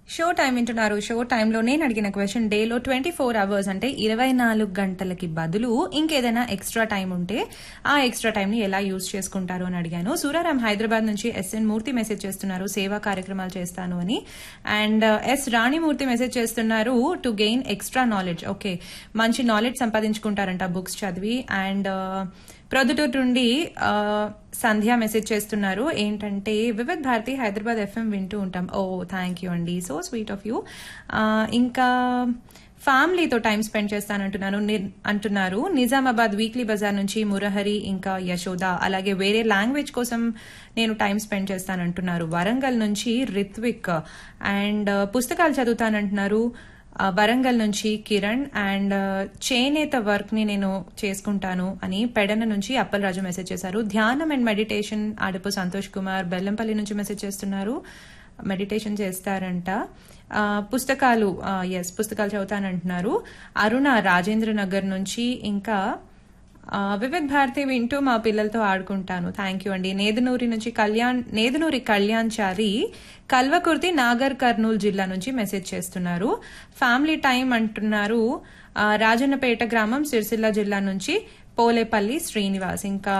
show time వింటున్నారు show టైంలో నేను అడిగిన క్వశ్చన్ డేలో ట్వంటీ ఫోర్ అవర్స్ అంటే ఇరవై నాలుగు గంటలకి బదులు ఇంకేదైనా ఎక్స్ట్రా టైం ఉంటే ఆ ఎక్స్ట్రా టైం ని ఎలా యూజ్ చేసుకుంటారు అని అడిగాను సూరారాం హైదరాబాద్ నుంచి ఎస్ఎన్ మూర్తి మెసేజ్ చేస్తున్నారు సేవా కార్యక్రమాలు చేస్తాను అని అండ్ ఎస్ రాణిమూర్తి మెసేజ్ చేస్తున్నారు to gain extra knowledge okay మంచి నాలెడ్జ్ సంపాదించుకుంటారంట బుక్స్ చదివి అండ్ ప్రొద్దుటూరు నుండి ఆ, సంధ్య మెసేజ్ చేస్తున్నారు ఏంటంటే వివిధ్ భారతి హైదరాబాద్ ఎఫ్ఎం వింటూ ఉంటాం ఓ థ్యాంక్ యూ అండి సో స్వీట్ ఆఫ్ యూ ఇంకా ఫ్యామిలీతో టైం స్పెండ్ చేస్తానంటున్నాను ని- అంటున్నారు నిజామాబాద్ వీక్లీ బజార్ నుంచి మురహరి ఇంకా యశోద అలాగే వేరే లాంగ్వేజ్ కోసం నేను టైం స్పెండ్ చేస్తానంటున్నారు వరంగల్ నుంచి రిత్విక్ అండ్ పుస్తకాలు చదువుతానంటున్నారు ఆ, వరంగల్ నుంచి కిరణ్ అండ్ ఆ, చేనేత వర్క్ ని నేను చేసుకుంటాను అని పెడన నుంచి అప్పలరాజు మెసేజ్ చేశారు ధ్యానం అండ్ మెడిటేషన్ ఆడపు సంతోష్ కుమార్ బెల్లంపల్లి నుంచి మెసేజ్ చేస్తున్నారు మెడిటేషన్ చేస్తారంట ఆ, పుస్తకాలు ఎస్ పుస్తకాలు చదువుతానంటున్నారు అరుణ రాజేంద్ర నగర్ నుంచి ఇంకా ఆ, వివిధ్ భారతి వింటూ మా పిల్లలతో ఆడుకుంటాను థ్యాంక్ యూ అండి నేదునూరి నుంచి కళ్యాణ్ నేదునూరి కళ్యాణ్ చారి కల్వకుర్తి నాగర్ కర్నూలు జిల్లా నుంచి మెసేజ్ చేస్తున్నారు ఫ్యామిలీ టైం అంటున్నారు ఆ, రాజన్నపేట గ్రామం సిరిసిల్ల జిల్లా నుంచి పోలేపల్లి శ్రీనివాస్ ఇంకా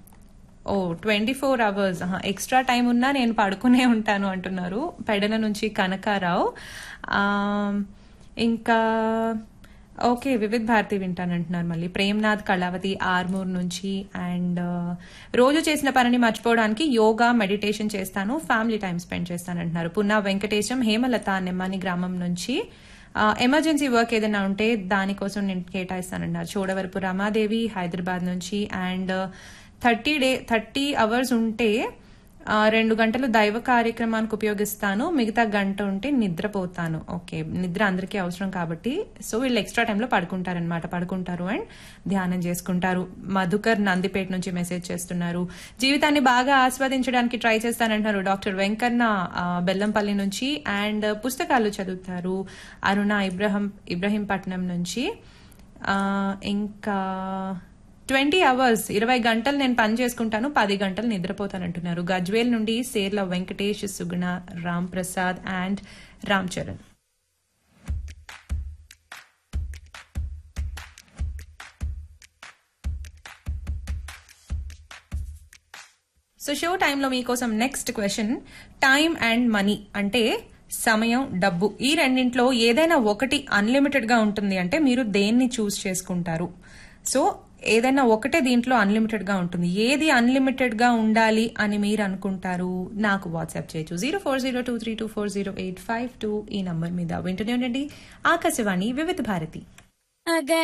ఓ twenty four hours extra time ఉన్నా నేను పడుకునే ఉంటాను అంటున్నారు పెడల నుంచి కనకారావు ఆ, ఇంకా ఓకే వివిధ్ భారతి వింటానంటున్నారు మళ్ళీ ప్రేమ్నాథ్ కళావతి ఆర్మూర్ నుంచి అండ్ రోజు చేసిన పనిని మర్చిపోవడానికి యోగా మెడిటేషన్ చేస్తాను ఫ్యామిలీ టైం స్పెండ్ చేస్తానంటున్నారు పున్నా వెంకటేశం హేమలత నెమ్మని గ్రామం నుంచి ఆ, ఎమర్జెన్సీ వర్క్ ఏదైనా ఉంటే దానికోసం నేను కేటాయిస్తానన్నారు చూడవరపు రమాదేవి హైదరాబాద్ నుంచి and thirty day thirty hours ఉంటే ఆ, రెండు గంటలు దైవ కార్యక్రమానికి ఉపయోగిస్తాను మిగతా గంట ఉంటే నిద్రపోతాను ఓకే నిద్ర అందరికీ అవసరం కాబట్టి సో వీళ్ళు ఎక్స్ట్రా టైంలో పడుకుంటారనమాట పడుకుంటారు అండ్ ధ్యానం చేసుకుంటారు మధుకర్ నందిపేట నుంచి మెసేజ్ చేస్తున్నారు జీవితాన్ని బాగా ఆస్వాదించడానికి ట్రై చేస్తానంటున్నారు డాక్టర్ వెంకన్న ఆ, బెల్లంపల్లి నుంచి అండ్ పుస్తకాలు చదువుతారు అరుణ ఇబ్రహం ఇబ్రహీంపట్నం నుంచి ఆ, ఇంకా ట్వంటీ అవర్స్ ఇరవై గంటలు నేను పని చేసుకుంటాను పది గంటలు నిద్రపోతానంటున్నారు గజ్వేల్ నుండి Serla Venkatesh Suguna Ram Prasad and Ram Charan so show టైంలో మీకోసం next question time and money అంటే సమయం డబ్బు ఈ రెండింటిలో ఏదైనా ఒకటి అన్లిమిటెడ్ గా ఉంటుంది అంటే మీరు దేన్ని చూస్ చేసుకుంటారు సో ఏదైనా ఒకటే దీంట్లో అన్లిమిటెడ్ గా ఉంటుంది ఏది అన్లిమిటెడ్ గా ఉండాలి అని మీరు అనుకుంటారు నాకు వాట్సాప్ చేయొచ్చు zero four zero two three two four zero eight five two ఈ నంబర్ మీద వింటూనే ఉండండి ఆకాశవాణి వివిధ భారతి అగ